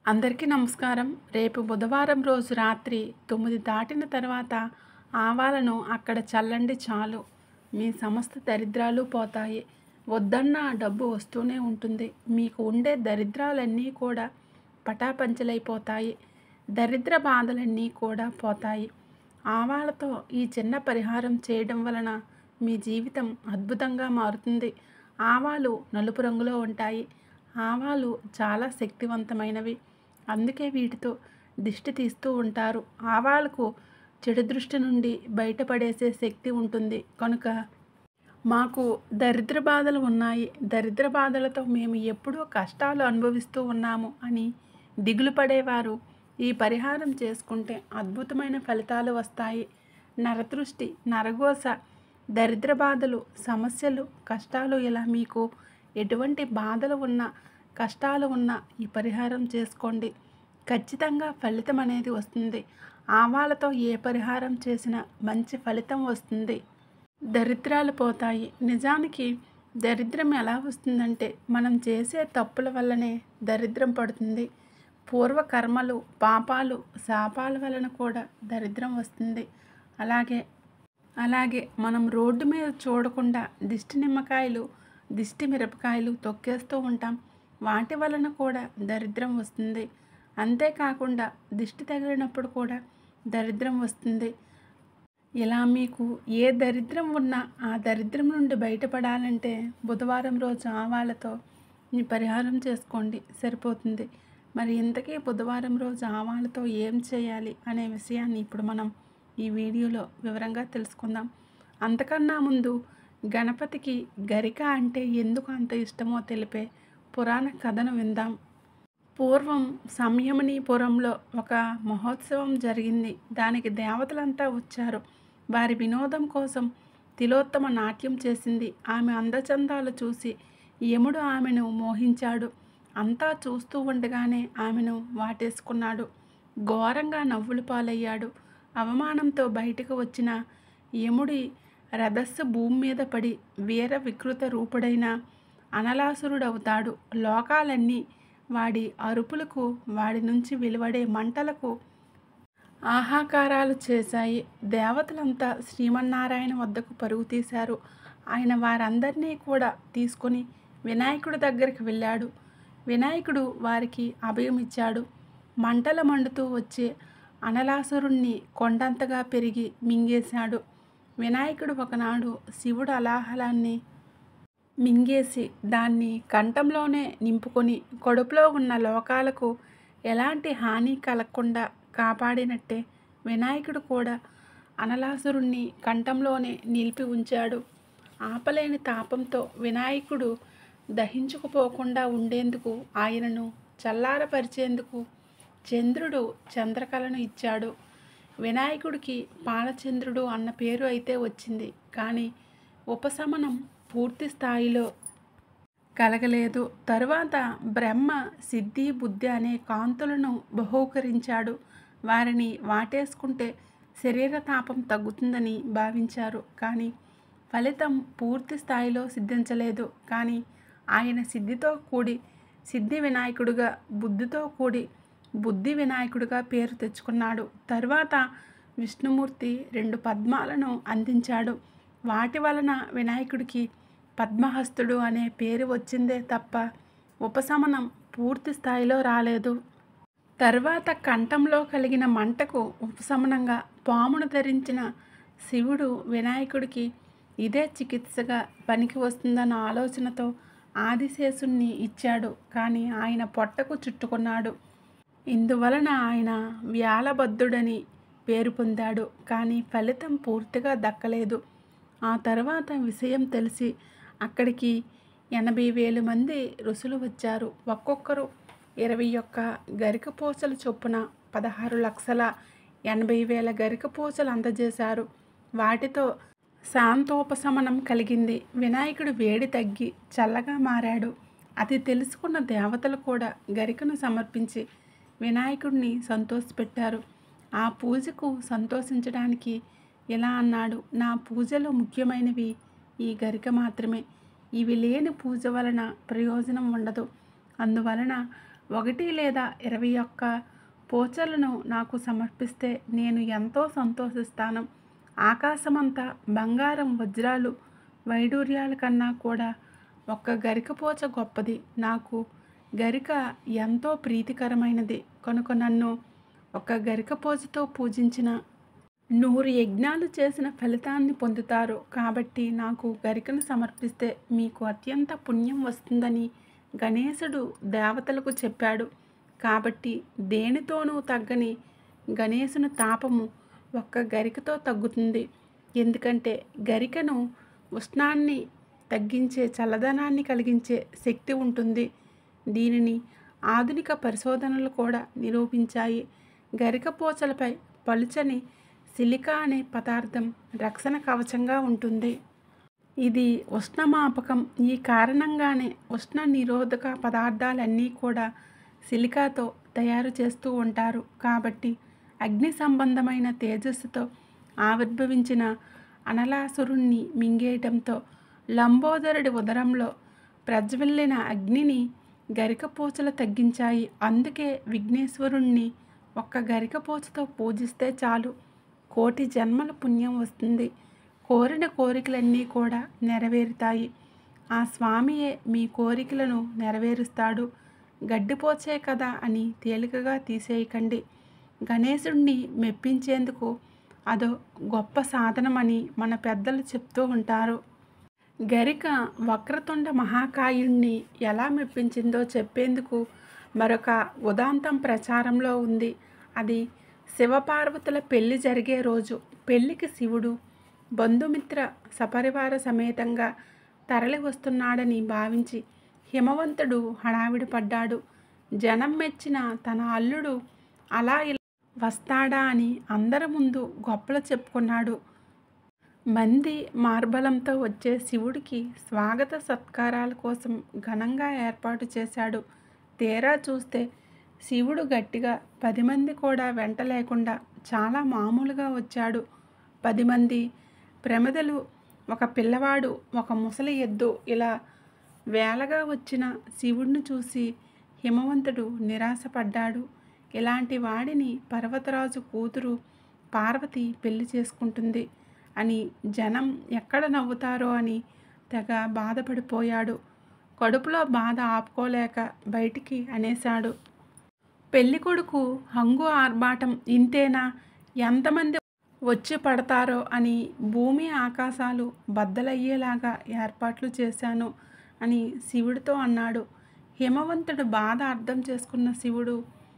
అందరికీ నమస్కారం రేపు బుధవారం రోజు రాత్రి తొమ్మిది దాటిన తర్వాత ఆవాలను అక్కడ చల్లండి చాలు మీ సమస్త దరిద్రాలు పోతాయి వద్దన్న డబ్బు వస్తూనే ఉంటుంది మీకు ఉండే దరిద్రాలన్నీ కూడా పటాపంచలైపోతాయి దరిద్ర బాధలన్నీ కూడా పోతాయి ఆవాలతో ఈ చిన్న పరిహారం చేయడం వలన మీ జీవితం అద్భుతంగా మారుతుంది ఆవాలు నలుపు రంగులో ఉంటాయి ఆవాలు చాలా శక్తివంతమైనవి అందుకే వీటితో దిష్టి తీస్తూ ఉంటారు ఆవాలకు చెడు దృష్టి నుండి బయటపడేసే శక్తి ఉంటుంది కనుక మాకు దరిద్ర బాధలు ఉన్నాయి దరిద్ర బాధలతో మేము ఎప్పుడూ కష్టాలు అనుభవిస్తూ ఉన్నాము అని దిగులు పడేవారు ఈ పరిహారం చేసుకుంటే అద్భుతమైన ఫలితాలు వస్తాయి నరదృష్టి నరగోస దరిద్ర బాధలు సమస్యలు కష్టాలు ఇలా మీకు ఎటువంటి బాధలు ఉన్నా కష్టాలు ఉన్నా ఈ పరిహారం చేసుకోండి ఖచ్చితంగా ఫలితం అనేది వస్తుంది ఆవాలతో ఏ పరిహారం చేసినా మంచి ఫలితం వస్తుంది దరిద్రాలు పోతాయి నిజానికి దరిద్రం ఎలా వస్తుందంటే మనం చేసే తప్పుల వల్లనే దరిద్రం పడుతుంది పూర్వ కర్మలు పాపాలు శాపాల వలన కూడా దరిద్రం వస్తుంది అలాగే అలాగే మనం రోడ్డు మీద చూడకుండా దిష్టి నిమ్మకాయలు దిష్టి మిరపకాయలు తొక్కేస్తూ ఉంటాం వాటి వలన కూడా దరిద్రం వస్తుంది అంతేకాకుండా దిష్టి తగిలినప్పుడు కూడా దరిద్రం వస్తుంది ఇలా మీకు ఏ దరిద్రం ఉన్నా ఆ దరిద్రం నుండి బయటపడాలంటే బుధవారం రోజు ఆవాలతో ఈ పరిహారం చేసుకోండి సరిపోతుంది మరి ఇంతకీ బుధవారం రోజు ఆవాలతో ఏం చేయాలి అనే విషయాన్ని ఇప్పుడు మనం ఈ వీడియోలో వివరంగా తెలుసుకుందాం అంతకన్నా ముందు గణపతికి గరిక అంటే ఎందుకు అంత ఇష్టమో తెలిపే పురాణ కథను విందాం పూర్వం సంయమనీపురంలో ఒక మహోత్సవం జరిగింది దానికి దేవతలంతా వచ్చారు వారి వినోదం కోసం తిలోత్తమ నాట్యం చేసింది ఆమె అందచందాలు చూసి యముడు ఆమెను మోహించాడు అంతా చూస్తూ ఉండగానే ఆమెను వాటేసుకున్నాడు ఘోరంగా నవ్వులు పాలయ్యాడు అవమానంతో బయటకు వచ్చిన యముడి రథస్సు భూమి మీద పడి వీర వికృత రూపుడైన అనలాసురుడవుతాడు లోకాలన్నీ వాడి అరుపులకు వాడి నుంచి వెలువడే మంటలకు ఆహాకారాలు చేశాయి దేవతలంతా శ్రీమన్నారాయణ వద్దకు పరుగు తీశారు ఆయన వారందరినీ కూడా తీసుకొని వినాయకుడి దగ్గరికి వెళ్ళాడు వినాయకుడు వారికి అభయం ఇచ్చాడు మంటల మండుతూ వచ్చే అనలాసురుణ్ణి కొండంతగా పెరిగి మింగేశాడు వినాయకుడు ఒకనాడు శివుడు అలాహలాన్ని మింగేసి దాన్ని కంఠంలోనే నింపుకొని కడుపులో ఉన్న లోకాలకు ఎలాంటి హాని కలగకుండా కాపాడినట్టే వినాయకుడు కూడా అనలాసురుణ్ణి కంఠంలోనే నిలిపి ఉంచాడు ఆపలేని తాపంతో వినాయకుడు దహించుకుపోకుండా ఉండేందుకు ఆయనను చల్లారపరిచేందుకు చంద్రుడు చంద్రకళను ఇచ్చాడు వినాయకుడికి పాలచంద్రుడు అన్న పేరు అయితే వచ్చింది కానీ ఉపశమనం పూర్తి స్థాయిలో కలగలేదు తరువాత బ్రహ్మ సిద్ధి బుద్ధి అనే కాంతులను బహూకరించాడు వారిని వాటేసుకుంటే శరీర తాపం తగ్గుతుందని భావించారు కానీ ఫలితం పూర్తి స్థాయిలో సిద్ధించలేదు కానీ ఆయన సిద్ధితో కూడి సిద్ధి వినాయకుడుగా బుద్ధితో కూడి బుద్ధి వినాయకుడిగా పేరు తెచ్చుకున్నాడు తరువాత విష్ణుమూర్తి రెండు పద్మాలను అందించాడు వాటి వలన వినాయకుడికి పద్మహస్తుడు అనే పేరు వచ్చిందే తప్ప ఉపశమనం పూర్తి స్థాయిలో రాలేదు తర్వాత కంఠంలో కలిగిన మంటకు ఉపశమనంగా పామును ధరించిన శివుడు వినాయకుడికి ఇదే చికిత్సగా పనికి వస్తుందన్న ఆలోచనతో ఆదిశేషుణ్ణి ఇచ్చాడు కానీ ఆయన పొట్టకు చుట్టుకున్నాడు ఇందువలన ఆయన వ్యాలబద్ధుడని పేరు పొందాడు కానీ ఫలితం పూర్తిగా దక్కలేదు ఆ తర్వాత విషయం తెలిసి అక్కడికి ఎనభై వేలు మంది ఋషులు వచ్చారు ఒక్కొక్కరు ఇరవై ఒక్క గరిక పూసలు చొప్పున పదహారు లక్షల ఎనభై వేల గరిక పూసలు అందజేశారు వాటితో శాంతోపశమనం కలిగింది వినాయకుడు వేడి తగ్గి చల్లగా మారాడు అది తెలుసుకున్న దేవతలు కూడా గరికను సమర్పించి వినాయకుడిని సంతోషపెట్టారు ఆ పూజకు సంతోషించడానికి ఇలా అన్నాడు నా పూజలో ముఖ్యమైనవి ఈ గరిక మాత్రమే ఇవి లేని పూజ వలన ప్రయోజనం ఉండదు అందువలన ఒకటి లేదా ఇరవై ఒక్క పోచలను నాకు సమర్పిస్తే నేను ఎంతో సంతోషిస్తాను ఆకాశమంతా బంగారం వజ్రాలు వైడూర్యాల కన్నా కూడా ఒక్క గరిక పోచ గొప్పది నాకు గరిక ఎంతో ప్రీతికరమైనది కనుక నన్ను ఒక గరిక పోచతో పూజించిన నూరు యజ్ఞాలు చేసిన ఫలితాన్ని పొందుతారు కాబట్టి నాకు గరికను సమర్పిస్తే మీకు అత్యంత పుణ్యం వస్తుందని గణేశుడు దేవతలకు చెప్పాడు కాబట్టి దేనితోనూ తగ్గని గణేశుని తాపము ఒక్క గరికతో తగ్గుతుంది ఎందుకంటే గరికను ఉష్ణాన్ని తగ్గించే చల్లదనాన్ని కలిగించే శక్తి ఉంటుంది దీనిని ఆధునిక పరిశోధనలు కూడా నిరూపించాయి గరిక పోచలపై పలుచని సిలికా అనే పదార్థం రక్షణ కవచంగా ఉంటుంది ఇది ఉష్ణమాపకం ఈ కారణంగానే ఉష్ణ నిరోధక పదార్థాలన్నీ కూడా సిలికాతో తయారు చేస్తూ ఉంటారు కాబట్టి అగ్ని సంబంధమైన తేజస్సుతో ఆవిర్భవించిన అనలాసురుణ్ణి మింగేయటంతో లంబోదరుడి ఉదరంలో ప్రజ్వల్లిన అగ్నిని గరికపోచలు తగ్గించాయి అందుకే విఘ్నేశ్వరుణ్ణి ఒక్క గరికపోచతో పూజిస్తే చాలు కోటి జన్మల పుణ్యం వస్తుంది కోరిన కోరికలన్నీ కూడా నెరవేరుతాయి ఆ స్వామియే మీ కోరికలను నెరవేరుస్తాడు గడ్డిపోచే కదా అని తేలికగా తీసేయకండి గణేశుణ్ణి మెప్పించేందుకు అదో గొప్ప సాధనమని మన పెద్దలు చెప్తూ ఉంటారు గరిక వక్రతుండ మహాకాయుణ్ణి ఎలా మెప్పించిందో చెప్పేందుకు మరొక ఉదాంతం ప్రచారంలో ఉంది అది శివపార్వతుల పెళ్లి జరిగే రోజు పెళ్లికి శివుడు బంధుమిత్ర సపరివార సమేతంగా తరలి వస్తున్నాడని భావించి హిమవంతుడు హడావిడి పడ్డాడు జనం మెచ్చిన తన అల్లుడు అలా ఇలా వస్తాడా అని అందరి ముందు గొప్పలు చెప్పుకున్నాడు మంది మార్బలంతో వచ్చే శివుడికి స్వాగత సత్కారాల కోసం ఘనంగా ఏర్పాటు చేశాడు తీరా చూస్తే శివుడు గట్టిగా పది మంది కూడా వెంట లేకుండా చాలా మామూలుగా వచ్చాడు పది మంది ప్రమిదలు ఒక పిల్లవాడు ఒక ముసలి ఎద్దు ఇలా వేలగా వచ్చిన శివుడిని చూసి హిమవంతుడు నిరాశపడ్డాడు ఇలాంటి వాడిని పర్వతరాజు కూతురు పార్వతి పెళ్లి చేసుకుంటుంది అని జనం ఎక్కడ నవ్వుతారో అని తెగ బాధపడిపోయాడు కడుపులో బాధ ఆపుకోలేక బయటికి అనేశాడు పెళ్లి కొడుకు హంగు ఆర్భాటం ఇంతేనా ఎంతమంది వచ్చి పడతారో అని భూమి ఆకాశాలు బద్దలయ్యేలాగా ఏర్పాట్లు చేశాను అని శివుడితో అన్నాడు హిమవంతుడు బాధ అర్థం చేసుకున్న శివుడు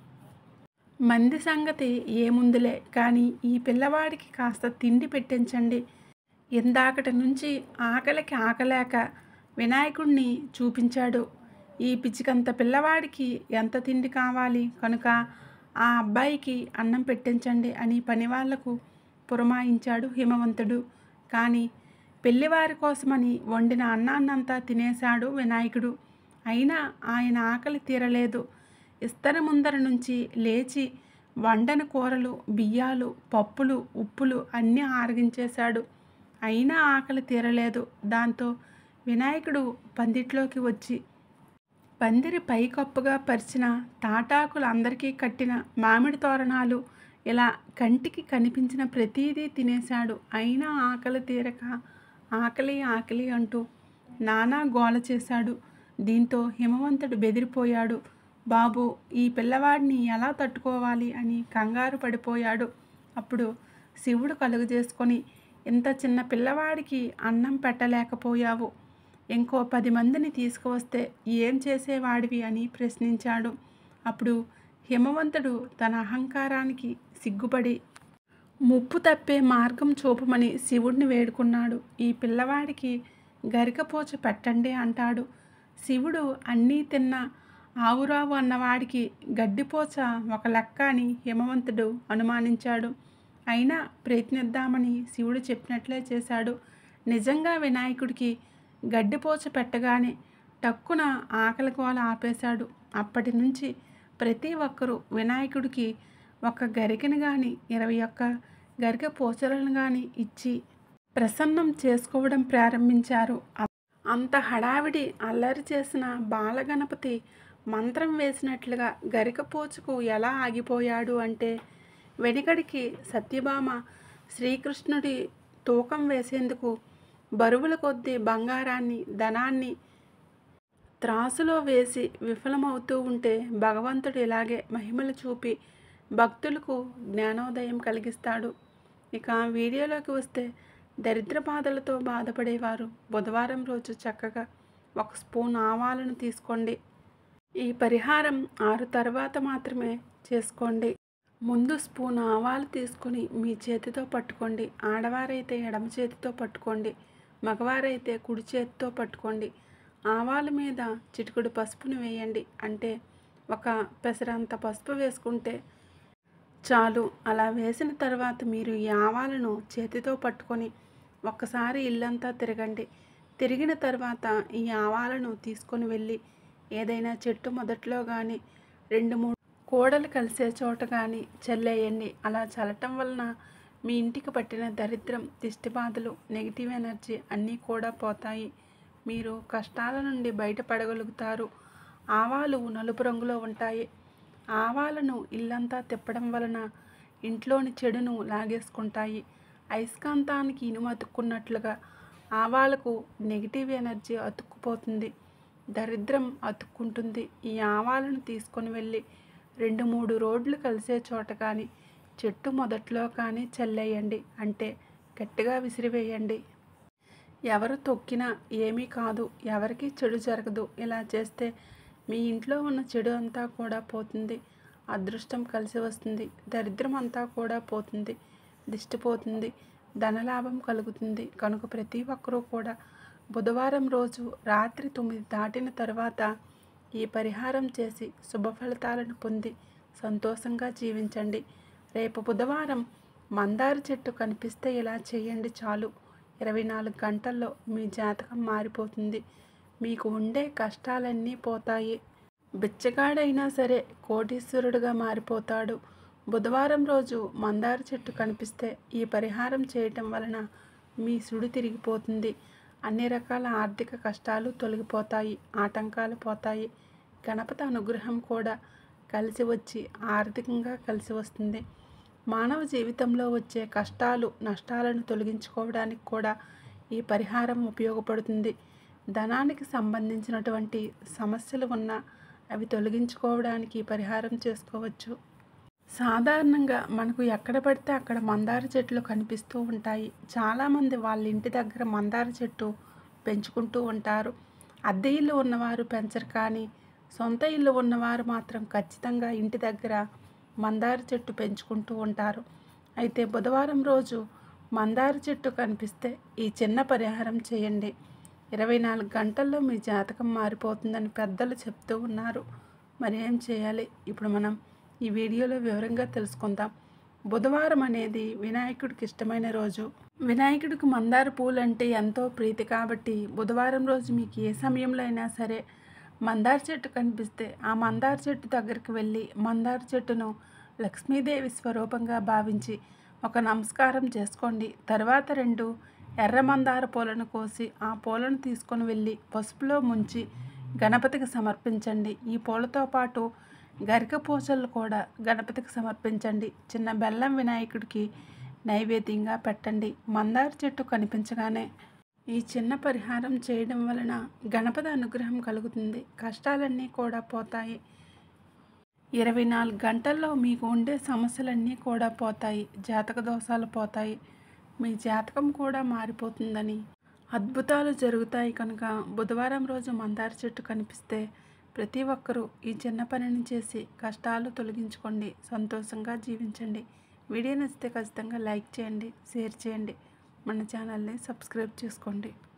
మంది సంగతి ఏముందిలే కానీ ఈ పిల్లవాడికి కాస్త తిండి పెట్టించండి ఇందాకటి నుంచి ఆకలికి ఆకలేక వినాయకుడిని చూపించాడు ఈ పిచ్చికంత పిల్లవాడికి ఎంత తిండి కావాలి కనుక ఆ అబ్బాయికి అన్నం పెట్టించండి అని పనివాళ్లకు పురమాయించాడు హిమవంతుడు కానీ పెళ్లివారి కోసమని వండిన అన్నాన్నంతా తినేశాడు వినాయకుడు అయినా ఆయన ఆకలి తీరలేదు ఇస్తరి ముందర నుంచి లేచి వండని కూరలు బియ్యాలు పప్పులు ఉప్పులు అన్నీ ఆరగించేశాడు అయినా ఆకలి తీరలేదు దాంతో వినాయకుడు పందిట్లోకి వచ్చి పందిరి పైకప్పుగా పరిచిన తాటాకులు అందరికీ కట్టిన మామిడి తోరణాలు ఇలా కంటికి కనిపించిన ప్రతీదీ తినేశాడు అయినా ఆకలి తీరక ఆకలి ఆకలి అంటూ నానా గోల చేశాడు దీంతో హిమవంతుడు బెదిరిపోయాడు బాబు ఈ పిల్లవాడిని ఎలా తట్టుకోవాలి అని కంగారు పడిపోయాడు అప్పుడు శివుడు కలుగు చేసుకొని ఇంత చిన్న పిల్లవాడికి అన్నం పెట్టలేకపోయావు ఇంకో పది మందిని తీసుకువస్తే ఏం చేసేవాడివి అని ప్రశ్నించాడు అప్పుడు హిమవంతుడు తన అహంకారానికి సిగ్గుపడి ముప్పు తప్పే మార్గం చూపమని శివుడిని వేడుకున్నాడు ఈ పిల్లవాడికి గరికపోచ పెట్టండి అంటాడు శివుడు అన్నీ తిన్న ఆవురావు అన్నవాడికి గడ్డిపోచ ఒక లెక్క అని హిమవంతుడు అనుమానించాడు అయినా ప్రయత్నిద్దామని శివుడు చెప్పినట్లే చేశాడు నిజంగా వినాయకుడికి గడ్డిపోచ పెట్టగానే టక్కున ఆకలి గోల ఆపేశాడు అప్పటి నుంచి ప్రతి ఒక్కరూ వినాయకుడికి ఒక గరికని కానీ ఇరవై ఒక్క గరిక పోచలను కానీ ఇచ్చి ప్రసన్నం చేసుకోవడం ప్రారంభించారు అంత హడావిడి అల్లరి చేసిన బాలగణపతి మంత్రం వేసినట్లుగా గరికపోచుకు ఎలా ఆగిపోయాడు అంటే వెనుకడికి సత్యభామ శ్రీకృష్ణుడి తూకం వేసేందుకు బరువుల కొద్దీ బంగారాన్ని ధనాన్ని త్రాసులో వేసి విఫలమవుతూ ఉంటే భగవంతుడు ఇలాగే మహిమలు చూపి భక్తులకు జ్ఞానోదయం కలిగిస్తాడు ఇక వీడియోలోకి వస్తే దరిద్ర బాధలతో బాధపడేవారు బుధవారం రోజు చక్కగా ఒక స్పూన్ ఆవాలను తీసుకోండి ఈ పరిహారం ఆరు తర్వాత మాత్రమే చేసుకోండి ముందు స్పూన్ ఆవాలు తీసుకొని మీ చేతితో పట్టుకోండి ఆడవారైతే ఎడమ చేతితో పట్టుకోండి మగవారైతే కుడి చేతితో పట్టుకోండి ఆవాల మీద చిటికుడు పసుపును వేయండి అంటే ఒక పెసరంత పసుపు వేసుకుంటే చాలు అలా వేసిన తర్వాత మీరు ఈ ఆవాలను చేతితో పట్టుకొని ఒక్కసారి ఇల్లంతా తిరగండి తిరిగిన తర్వాత ఈ ఆవాలను తీసుకొని వెళ్ళి ఏదైనా చెట్టు మొదట్లో కానీ రెండు మూడు కోడలు కలిసే చోట కానీ చల్లేయండి అలా చల్లటం వలన మీ ఇంటికి పట్టిన దరిద్రం దిష్టి బాధలు నెగిటివ్ ఎనర్జీ అన్నీ కూడా పోతాయి మీరు కష్టాల నుండి బయటపడగలుగుతారు ఆవాలు నలుపు రంగులో ఉంటాయి ఆవాలను ఇల్లంతా తిప్పడం వలన ఇంట్లోని చెడును లాగేసుకుంటాయి అయస్కాంతానికి ఇనుము అతుక్కున్నట్లుగా ఆవాలకు నెగిటివ్ ఎనర్జీ అతుక్కుపోతుంది దరిద్రం అతుక్కుంటుంది ఈ ఆవాలను తీసుకొని వెళ్ళి రెండు మూడు రోడ్లు కలిసే చోట కానీ చెట్టు మొదట్లో కానీ చల్లేయండి అంటే గట్టిగా విసిరివేయండి ఎవరు తొక్కినా ఏమీ కాదు ఎవరికి చెడు జరగదు ఇలా చేస్తే మీ ఇంట్లో ఉన్న చెడు అంతా కూడా పోతుంది అదృష్టం కలిసి వస్తుంది దరిద్రం అంతా కూడా పోతుంది దిష్టి పోతుంది ధనలాభం కలుగుతుంది కనుక ప్రతి ఒక్కరూ కూడా బుధవారం రోజు రాత్రి తొమ్మిది దాటిన తర్వాత ఈ పరిహారం చేసి శుభ ఫలితాలను పొంది సంతోషంగా జీవించండి రేపు బుధవారం మందార చెట్టు కనిపిస్తే ఇలా చేయండి చాలు ఇరవై నాలుగు గంటల్లో మీ జాతకం మారిపోతుంది మీకు ఉండే కష్టాలన్నీ పోతాయి బిచ్చగాడైనా సరే కోటీశ్వరుడుగా మారిపోతాడు బుధవారం రోజు మందార చెట్టు కనిపిస్తే ఈ పరిహారం చేయటం వలన మీ సుడి తిరిగిపోతుంది అన్ని రకాల ఆర్థిక కష్టాలు తొలగిపోతాయి ఆటంకాలు పోతాయి గణపతి అనుగ్రహం కూడా కలిసి వచ్చి ఆర్థికంగా కలిసి వస్తుంది మానవ జీవితంలో వచ్చే కష్టాలు నష్టాలను తొలగించుకోవడానికి కూడా ఈ పరిహారం ఉపయోగపడుతుంది ధనానికి సంబంధించినటువంటి సమస్యలు ఉన్నా అవి తొలగించుకోవడానికి ఈ పరిహారం చేసుకోవచ్చు సాధారణంగా మనకు ఎక్కడ పడితే అక్కడ మందార చెట్లు కనిపిస్తూ ఉంటాయి చాలామంది వాళ్ళ ఇంటి దగ్గర మందార చెట్టు పెంచుకుంటూ ఉంటారు అద్దె ఇల్లు ఉన్నవారు పెంచరు కానీ సొంత ఇల్లు ఉన్నవారు మాత్రం ఖచ్చితంగా ఇంటి దగ్గర మందార చెట్టు పెంచుకుంటూ ఉంటారు అయితే బుధవారం రోజు మందార చెట్టు కనిపిస్తే ఈ చిన్న పరిహారం చేయండి ఇరవై నాలుగు గంటల్లో మీ జాతకం మారిపోతుందని పెద్దలు చెప్తూ ఉన్నారు మరి ఏం చేయాలి ఇప్పుడు మనం ఈ వీడియోలో వివరంగా తెలుసుకుందాం బుధవారం అనేది వినాయకుడికి ఇష్టమైన రోజు వినాయకుడికి మందార పూలు అంటే ఎంతో ప్రీతి కాబట్టి బుధవారం రోజు మీకు ఏ సమయంలో అయినా సరే మందార చెట్టు కనిపిస్తే ఆ మందార చెట్టు దగ్గరికి వెళ్ళి మందార చెట్టును లక్ష్మీదేవి స్వరూపంగా భావించి ఒక నమస్కారం చేసుకోండి తర్వాత రెండు ఎర్ర మందార పూలను కోసి ఆ పూలను తీసుకొని వెళ్ళి పసుపులో ముంచి గణపతికి సమర్పించండి ఈ పూలతో పాటు గరిక పూసలు కూడా గణపతికి సమర్పించండి చిన్న బెల్లం వినాయకుడికి నైవేద్యంగా పెట్టండి మందార చెట్టు కనిపించగానే ఈ చిన్న పరిహారం చేయడం వలన గణపతి అనుగ్రహం కలుగుతుంది కష్టాలన్నీ కూడా పోతాయి ఇరవై నాలుగు గంటల్లో మీకు ఉండే సమస్యలన్నీ కూడా పోతాయి జాతక దోషాలు పోతాయి మీ జాతకం కూడా మారిపోతుందని అద్భుతాలు జరుగుతాయి కనుక బుధవారం రోజు మందార చెట్టు కనిపిస్తే ప్రతి ఒక్కరూ ఈ చిన్న పనిని చేసి కష్టాలు తొలగించుకోండి సంతోషంగా జీవించండి వీడియో నచ్చితే ఖచ్చితంగా లైక్ చేయండి షేర్ చేయండి మన ఛానల్ని సబ్స్క్రైబ్ చేసుకోండి